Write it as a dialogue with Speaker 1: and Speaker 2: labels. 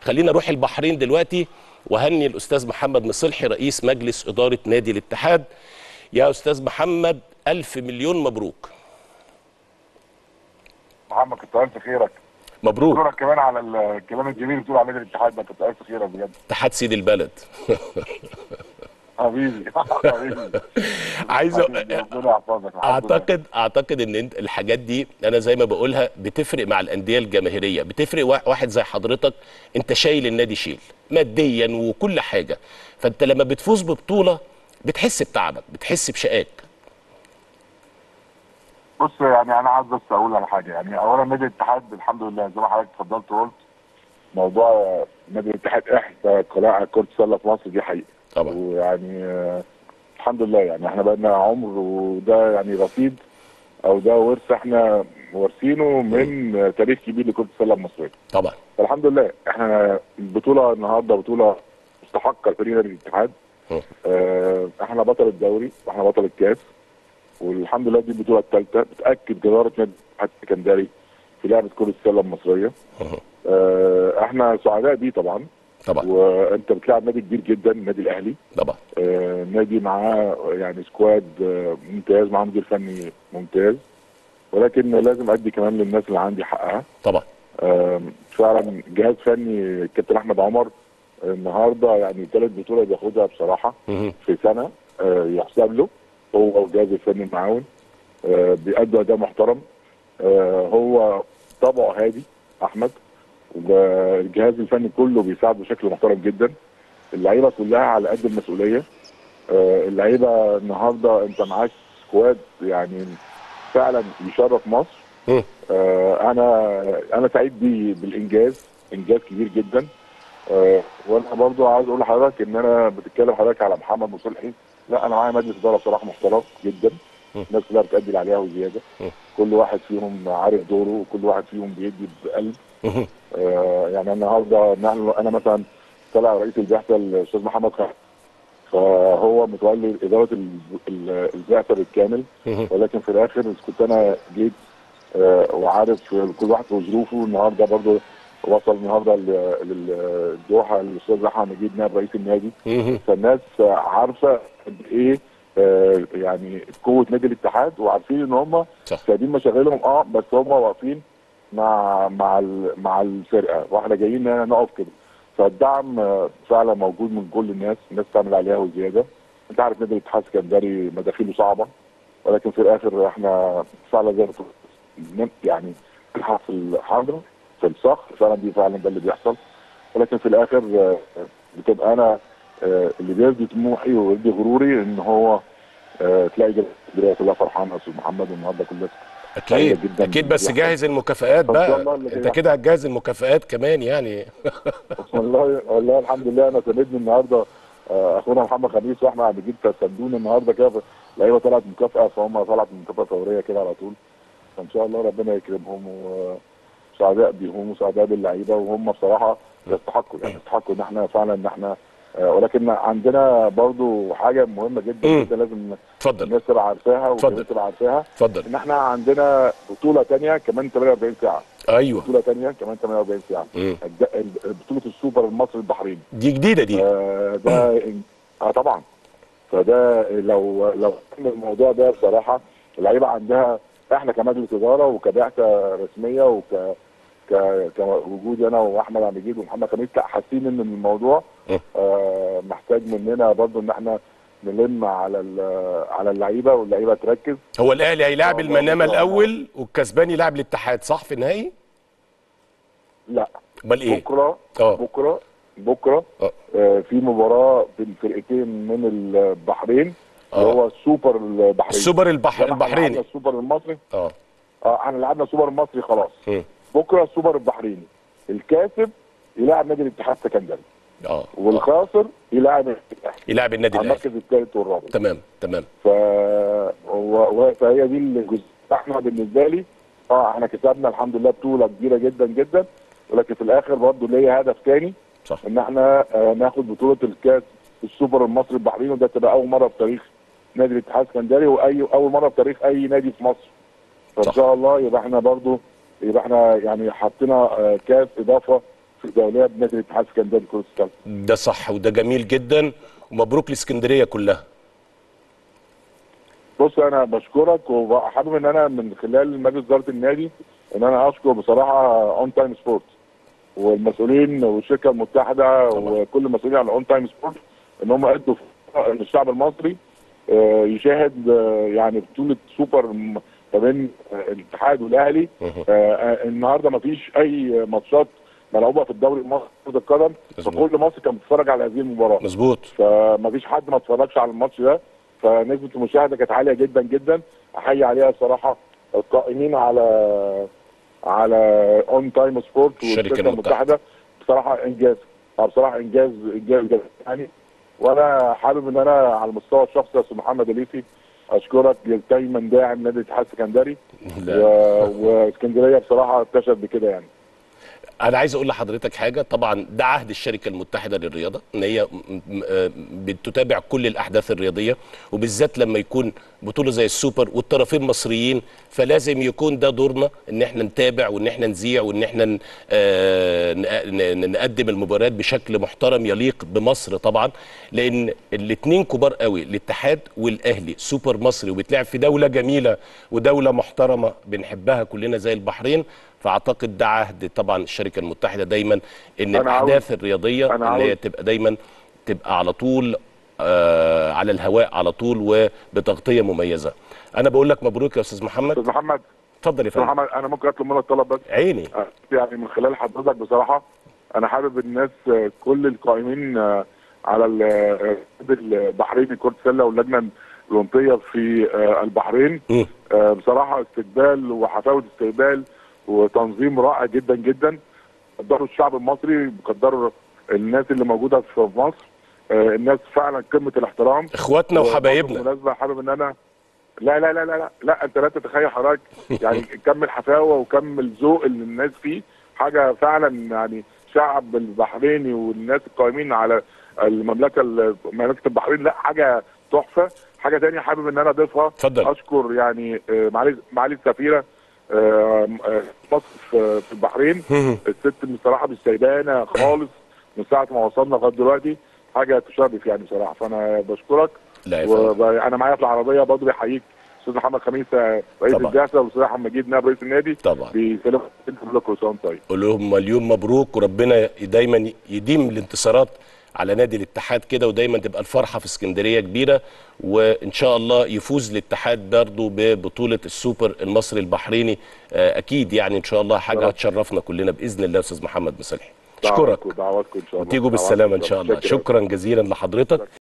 Speaker 1: خلينا نروح البحرين دلوقتي وهني الاستاذ محمد مصلحي رئيس مجلس اداره نادي الاتحاد يا استاذ محمد الف مليون مبروك
Speaker 2: محمد كنت الف خيرك
Speaker 1: مبروك
Speaker 2: اشكرك كمان على الكلام الجميل اللي بتقول على نادي الاتحاد ده كنت الف خيرك بجد
Speaker 1: اتحاد سيد البلد
Speaker 2: حبيبي حبيبي
Speaker 1: عايز أ-
Speaker 2: حبيبي، ربنا يحفظك الحمد لله.
Speaker 1: اعتقد اعتقد ان انت الحاجات دي انا زي ما بقولها بتفرق مع الانديه الجماهيريه بتفرق وا- واحد زي حضرتك انت شايل النادي شيل ماديا وكل حاجه فانت لما بتفوز ببطوله بتحس بتعبك بتحس بشقاك
Speaker 2: بص يعني انا عايز بس اقول على حاجه يعني اولا نادي الاتحاد الحمد لله زي ما حضرتك اتفضلت وقلت موضوع نادي الاتحاد احدى قلاع كره السله في مصر دي حقيقه
Speaker 1: طبعا
Speaker 2: ويعني آه، الحمد لله يعني احنا بقالنا عمر وده يعني رصيد او ده ورث احنا وارثينه من آه، تاريخ كبير لكره السله المصريه
Speaker 1: طبعا
Speaker 2: فالحمد لله احنا البطوله النهارده بطوله مستحقه لفريق نادي الاتحاد
Speaker 1: م.
Speaker 2: اه احنا بطل الدوري واحنا بطل الكاس والحمد لله دي البطوله الثالثه بتاكد جداره نادي الاتحاد السكندري في لعبه كره السله المصريه اه احنا سعداء بيه طبعا
Speaker 1: طبعا
Speaker 2: وانت بتلعب نادي كبير جدا النادي الاهلي
Speaker 1: طبعا
Speaker 2: آه، نادي معاه يعني سكواد آه، ممتاز معاه مدير فني ممتاز ولكن لازم ادي كمان للناس اللي عندي حقها
Speaker 1: طبعا
Speaker 2: آم، فعلا جهاز فني الكابتن احمد عمر النهارده يعني ثالث بطوله بياخدها بصراحه
Speaker 1: مهم.
Speaker 2: في سنه آه، يحسب له هو والجهاز الفني المعاون آه، بيأدوا اداء محترم آه، هو طبعه هادي احمد والجهاز الفني كله بيساعده بشكل محترم جدا اللعيبه كلها على قد المسؤوليه آه، اللعيبه النهارده انت معاك سكواد يعني فعلا يشرف مصر
Speaker 1: مم.
Speaker 2: آه، انا انا سعيد بيه بالانجاز انجاز كبير جدا آه، وانا برضو عاوز اقول لحضرتك ان انا بتتكلم حضرتك على محمد مصلحي لا انا معايا مجلس اداره بصراحه محترم جدا
Speaker 1: مم.
Speaker 2: الناس كلها بتأدي اللي عليها وزياده
Speaker 1: مم.
Speaker 2: كل واحد فيهم عارف دوره وكل واحد فيهم بيدي بقلب
Speaker 1: مهم.
Speaker 2: آه، يعني النهارده نحن انا مثلا طلع رئيس البعثه الاستاذ محمد خالد فهو متولي اداره ال- ال- البعثه بالكامل
Speaker 1: مهم.
Speaker 2: ولكن في الاخر كنت انا جيت آه، وعارف كل واحد وظروفه النهارده برضه وصل النهارده ل- للدوحه الاستاذ احمد مجيد نائب رئيس النادي
Speaker 1: مهم.
Speaker 2: فالناس عارفه قد ايه آه، يعني قوه نادي الاتحاد وعارفين ان هم
Speaker 1: صح.
Speaker 2: سايبين مشاغلهم اه بس هم واقفين مع مع ال- مع الفرقه واحنا جايين هنا نقف كده فالدعم آه، فعلا موجود من كل الناس الناس تعمل عليها وزياده انت عارف نادي الاتحاد السكندري مداخيله صعبه ولكن في الاخر احنا فعلا زي ما تقول نم- يعني نلحق في الحاضره في الصخر فعلا دي فعلا ده اللي بيحصل ولكن في الاخر آه، بتبقى انا آه، اللي بيرضي طموحي ويرضي غروري ان هو آه، تلاقي الجماهير كلها فرحانه يا استاذ محمد والنهارده كلها
Speaker 1: اكيد
Speaker 2: جداً
Speaker 1: اكيد بس
Speaker 2: بيحصل.
Speaker 1: جهز المكافآت
Speaker 2: إن شاء
Speaker 1: بقى
Speaker 2: الله اللي
Speaker 1: انت
Speaker 2: بيحصل.
Speaker 1: كده هتجهز المكافآت كمان يعني
Speaker 2: والله والله الحمد لله انا ساندني النهارده آه، اخونا محمد خميس واحنا عم بنجيب سندونا النهارده كده اللعيبه طلعت مكافاه فهم طلعت مكافاه فوريه كده على طول فان شاء الله ربنا يكرمهم وسعداء بيهم وسعداء باللعيبه وهم بصراحه يستحقوا يعني يستحقوا ان احنا فعلا ان احنا آه، ولكن عندنا برضو حاجه مهمه جدا
Speaker 1: مم.
Speaker 2: جدا لازم
Speaker 1: اتفضل
Speaker 2: الناس تبقى عارفاها
Speaker 1: اتفضل.
Speaker 2: والناس تبقى عارفاها
Speaker 1: اتفضل
Speaker 2: ان احنا عندنا بطوله تانية كمان 48 ساعه
Speaker 1: ايوه
Speaker 2: بطوله تانية كمان 48 ساعه
Speaker 1: مم.
Speaker 2: الد- بطوله السوبر المصري البحريني
Speaker 1: دي جديده دي
Speaker 2: آه ده اه طبعا فده لو لو كان الموضوع ده بصراحه اللعيبه عندها احنا كمجلس اداره وكبعثه رسميه وك ك- كوجود انا واحمد عبد المجيد ومحمد خميس لا حاسين ان الموضوع
Speaker 1: م.
Speaker 2: آه محتاج مننا برضو ان احنا نلم على ال- على اللعيبه واللعيبه تركز
Speaker 1: هو الاهلي هيلاعب
Speaker 2: إن شاء الله،
Speaker 1: المنامه
Speaker 2: إن شاء الله.
Speaker 1: الاول والكسبان يلعب الاتحاد صح في النهائي
Speaker 2: لا
Speaker 1: امال ايه
Speaker 2: بكره
Speaker 1: اه
Speaker 2: بكره بكره
Speaker 1: اه
Speaker 2: آه في مباراه بين فرقتين من البحرين اللي
Speaker 1: آه.
Speaker 2: هو السوبر البحريني
Speaker 1: السوبر البح...
Speaker 2: زي ما إحنا
Speaker 1: البحريني
Speaker 2: لعبنا السوبر المصري
Speaker 1: اه
Speaker 2: اه احنا لعبنا السوبر المصري خلاص
Speaker 1: مم.
Speaker 2: بكره السوبر البحريني الكاسب يلاعب نادي الاتحاد السكندري
Speaker 1: اه آه.
Speaker 2: والخاسر يلاعب الاتحاد
Speaker 1: يلعب النادي
Speaker 2: على
Speaker 1: الاهلي
Speaker 2: المركز الثالث والرابع
Speaker 1: تمام تمام
Speaker 2: ف و- و- فهي دي الجزء احنا بالنسبه لي اه احنا كسبنا الحمد لله بطوله كبيره جدا جدا ولكن في الاخر برضه ليا هدف تاني
Speaker 1: صح
Speaker 2: ان احنا آه ناخد بطوله الكاس السوبر المصري البحريني وده تبقى اول مره في تاريخ نادي الاتحاد السكندري واي اول مره في تاريخ اي نادي في مصر فان
Speaker 1: صح.
Speaker 2: شاء الله يبقى احنا برضو يبقى احنا يعني حطينا آه، كاس اضافه الدوليه بنادي الاتحاد السكندري لكره القدم
Speaker 1: ده صح وده جميل جدا ومبروك لاسكندريه كلها
Speaker 2: بص انا بشكرك وحابب ان انا من خلال مجلس اداره النادي ان انا اشكر بصراحه اون تايم سبورت والمسؤولين والشركه المتحده وكل المسؤولين على اون تايم سبورت ان هم ادوا فرصة ان الشعب المصري آه، يشاهد آه، يعني بطوله سوبر م- ما بين آه، الاتحاد والاهلي
Speaker 1: مهم.
Speaker 2: آه، آه، النهارده ما فيش اي ماتشات ملعوبه في الدوري المصري كره القدم
Speaker 1: مظبوط.
Speaker 2: فكل مصر كانت بتتفرج على هذه المباراه
Speaker 1: مظبوط
Speaker 2: فما فيش حد ما اتفرجش على الماتش ده فنسبه المشاهده كانت عاليه جدا جدا احيي عليها الصراحه القائمين على على اون تايم سبورت
Speaker 1: الشركة
Speaker 2: والشركه
Speaker 1: المتحدة.
Speaker 2: المتحده بصراحه انجاز آه، بصراحه انجاز انجاز جدا يعني وانا حابب ان انا على المستوى الشخصي يا استاذ محمد اليسي اشكرك دايما داعم نادي الاتحاد السكندري
Speaker 1: لا.
Speaker 2: و- واسكندريه بصراحه اكتشف بكده يعني
Speaker 1: انا عايز اقول لحضرتك حاجه طبعا ده عهد الشركه المتحده للرياضه ان هي م- م- آه بتتابع كل الاحداث الرياضيه وبالذات لما يكون بطوله زي السوبر والطرفين مصريين فلازم يكون ده دورنا ان احنا نتابع وان احنا نذيع وان احنا ن- آه، ن- ن- نقدم المباريات بشكل محترم يليق بمصر طبعا لان الاثنين كبار قوي الاتحاد والاهلي سوبر مصري وبيتلعب في دوله جميله ودوله محترمه بنحبها كلنا زي البحرين فاعتقد ده عهد طبعا الشركه المتحده دايما ان
Speaker 2: أنا عاوز-
Speaker 1: الاحداث الرياضيه
Speaker 2: أنا
Speaker 1: ان هي
Speaker 2: عاوز-
Speaker 1: تبقى دايما تبقى على طول آه على الهواء على طول وبتغطيه مميزه انا بقول لك مبروك يا استاذ محمد
Speaker 2: استاذ محمد
Speaker 1: اتفضل يا
Speaker 2: استاذ
Speaker 1: فندم
Speaker 2: محمد انا ممكن اطلب منك طلب بس
Speaker 1: عيني
Speaker 2: يعني من خلال حضرتك بصراحه انا حابب الناس آه، كل القائمين آه، على ال- آه، البحرين كره السله واللجنه الاولمبيه في آه، البحرين
Speaker 1: مم.
Speaker 2: آه، بصراحه استقبال وحفاوه استقبال وتنظيم رائع جدا جدا قدروا الشعب المصري قدروا الناس اللي موجوده في مصر آه، الناس فعلا قمه الاحترام
Speaker 1: اخواتنا وحبايبنا
Speaker 2: بالمناسبه حابب ان انا لا لا لا لا لا, لا انت لا تتخيل حضرتك يعني كم الحفاوه وكم الذوق اللي الناس فيه حاجه فعلا يعني شعب البحريني والناس القائمين على المملكه مملكه البحرين لا حاجه تحفه حاجه تانية حابب ان انا اضيفها
Speaker 1: اتفضل.
Speaker 2: اشكر يعني آه، معالي معالي السفيره آه، آه، مصر في في البحرين الست بصراحه مش سايبانا خالص من ساعه ما وصلنا لغايه دلوقتي حاجه تشرف يعني بصراحه فانا بشكرك
Speaker 1: لا يا فندم
Speaker 2: وانا معايا في العربيه برضه بيحييك استاذ محمد خميس آه، رئيس
Speaker 1: طبعا.
Speaker 2: البعثه والاستاذ احمد مجيد نائب رئيس النادي
Speaker 1: طبعا
Speaker 2: بيسلمك انت كل كل سنه وأنت طيب
Speaker 1: قول لهم مليون مبروك وربنا دايما يديم الانتصارات على نادي الاتحاد كده ودايما تبقى الفرحه في اسكندريه كبيره وان شاء الله يفوز الاتحاد برضه ببطوله السوبر المصري البحريني آه، اكيد يعني ان شاء الله حاجه
Speaker 2: طبعا.
Speaker 1: هتشرفنا كلنا باذن الله يا استاذ محمد مصلحي اشكرك
Speaker 2: دعواتكم دعواتكم ان شاء الله
Speaker 1: وتيجوا بالسلامه ان شاء الله
Speaker 2: شكرا
Speaker 1: شكرا جزيلا لحضرتك